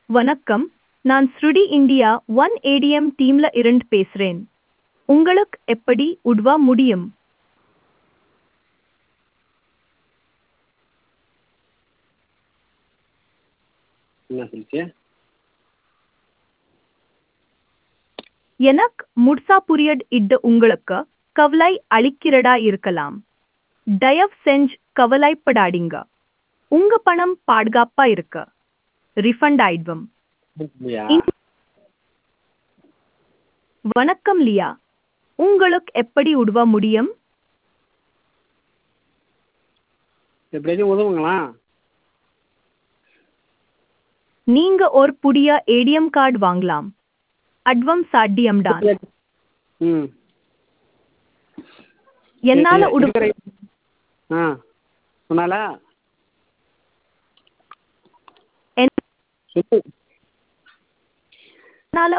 வணக்கம் நான் ஸ்ருடி இந்தியா ஒன் ஏடிஎம் டீம்ல இருந்து பேசுறேன் உங்களுக்கு எப்படி உதவ முடியும் என்ன சொல்லிச்சு எனக்கு முழுசா புரியட் இட்டு உங்களுக்கு கவலை அளிக்கிறதா இருக்கலாம் தயவு செஞ்சு கவலைப்படாதீங்க உங்க பணம் பாதுகாப்பா இருக்கு ரிஃபண்ட் ஆயிடுவோம் இல்லையா இன்- வணக்கம் லியா உங்களுக்கு எப்படி உதவ முடியும் எப்படியாச்சும் உதவுங்களா நீங்க ஒரு புதிய ஏடிஎம் கார்டு வாங்கலாம் அட்வம் சாத்தியம் தான் ம் என்னால இருக்கு- உதவ இருக்கிற- ஆ உன்னால சொல்லு என்னால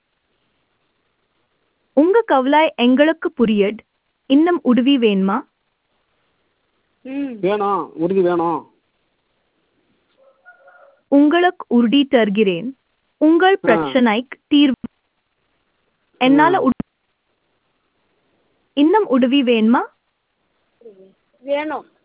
உங்க கவலை எங்களுக்கு புரியட் இன்னும் உதவி வேணுமா வேணும் உறுதி வேணும் உங்களுக்கு உறுதி தருகிறேன் உங்கள் ஆ. பிரச்சனைக்கு தீர்வு என்னால உத- இன்னும் உதவி வேணுமா வேணும்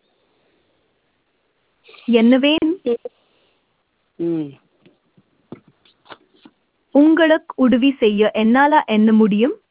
என்ன வேணும் ம் உங்களுக்கு உதவி செய்ய என்னால என்ன முடியும்